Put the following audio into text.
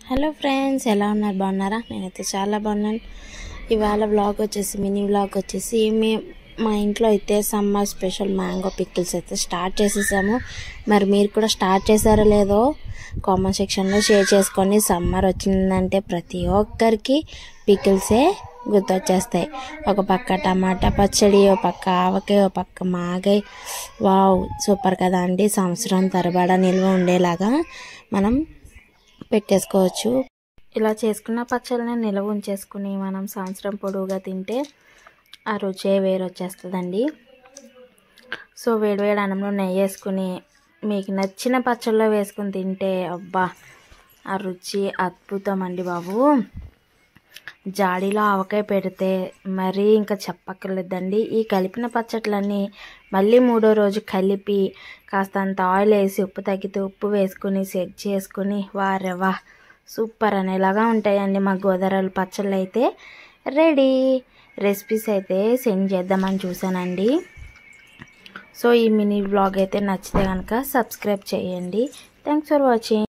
hello friends ఎలా ఉన్నారు బాగున్నారా నేనైతే చాలా బాగున్నాను ఇవాళ వ్లాగ్ వచ్చేసి మినీ వ్లాగ్ వచ్చేసి మే మా ఇంట్లో అయితే సమ్మర్ స్పెషల్ మ్యాంగో పిక్కిల్స్ అయితే స్టార్ట్ చేసేసాము మరి మీరు కూడా స్టార్ట్ చేశారో లేదో కామెంట్ సెక్షన్లో షేర్ చేసుకొని సమ్మర్ వచ్చిందంటే ప్రతి ఒక్కరికి పికిల్సే గుర్తొచ్చేస్తాయి ఒక పక్క టమాటా పచ్చడి ఒక పక్క ఆవకాయ ఒక పక్క మాగాయ వావ్ సూపర్ కదా అండి సంవత్సరం తరబడా నిల్వ ఉండేలాగా మనం పెట్టేసుకోవచ్చు ఇలా చేసుకున్న పచ్చళ్ళని నిల్వ ఉంచేసుకుని మనం సంవత్సరం పొడవుగా తింటే ఆ రుచే వేరు వచ్చేస్తుందండి సో వేడివేడి అన్నంలో నెయ్యి వేసుకుని మీకు నచ్చిన పచ్చళ్ళలో వేసుకుని తింటే అబ్బా ఆ రుచి అద్భుతం అండి బాబు జాడీలో ఆవకాయ పెడితే మరీ ఇంకా చెప్పక్కర్లేదండి ఈ కలిపిన పచ్చట్లన్నీ మళ్ళీ మూడో రోజు కలిపి కాస్తంత ఆయిల్ వేసి ఉప్పు తగ్గితే ఉప్పు వేసుకుని సెట్ చేసుకుని వారెవా సూపర్ అనేలాగా ఉంటాయండి మా గోదావరి పచ్చళ్ళు అయితే రెడీ రెసిపీస్ అయితే సెండ్ చేద్దామని చూసానండి సో ఈ మినీ బ్లాగ్ అయితే నచ్చితే కనుక సబ్స్క్రైబ్ చేయండి థ్యాంక్స్ ఫర్ వాచింగ్